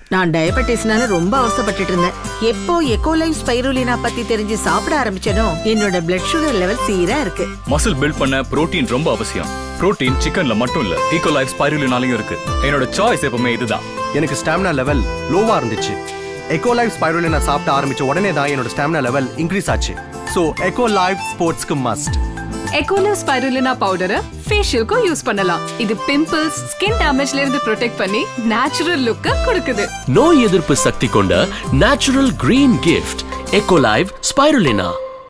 நான் டயபெட்டிஸ்னால ரொம்ப அவசரப்பட்டுட்டு இருந்தேன் எப்போ எக்கோலைஃப் ஸ்பைருலினா பத்தி தெரிஞ்சு சாப்பிட ஆரம்பிச்சனோ என்னோட பிளட் சுகர் லெவல் சீரா இருக்கு மசில் பில்ட் பண்ண புரோட்டீன் ரொம்ப அவசியம் புரோட்டீன் சிக்கன்ல மட்டும் இல்ல ஈகோ லைஃப் ஸ்பைருலினாலையும் இருக்கு என்னோட சாய்ஸ் எப்பவுமே இதுதான் எனக்கு ஸ்டாமினா லெவல் லோவா இருந்துச்சு எக்கோ லைஃப் ஸ்பைருலினா சாப்பிட ஆரம்பிச்ச உடனே தான் என்னோட ஸ்டாமினா லெவல் இன்க்ரீஸ் ஆச்சு ஸோ எக்கோ லைஃப் ஸ்போர்ட்ஸ்க்கு மஸ்ட் எக்கோலோ ஸ்பைருலினா பவுடரை ஃபேஷியலுக்கும் யூஸ் பண்ணலாம் இது பிம்பிள்ஸ் ஸ்கின் டேமேஜ்ல இருந்து ப்ரொடெக்ட் பண்ணி நேச்சுரல் லுக்க கொடுக்குது நோய் எதிர்ப்பு சக்தி கொண்ட natural green gift Ecolive spirulina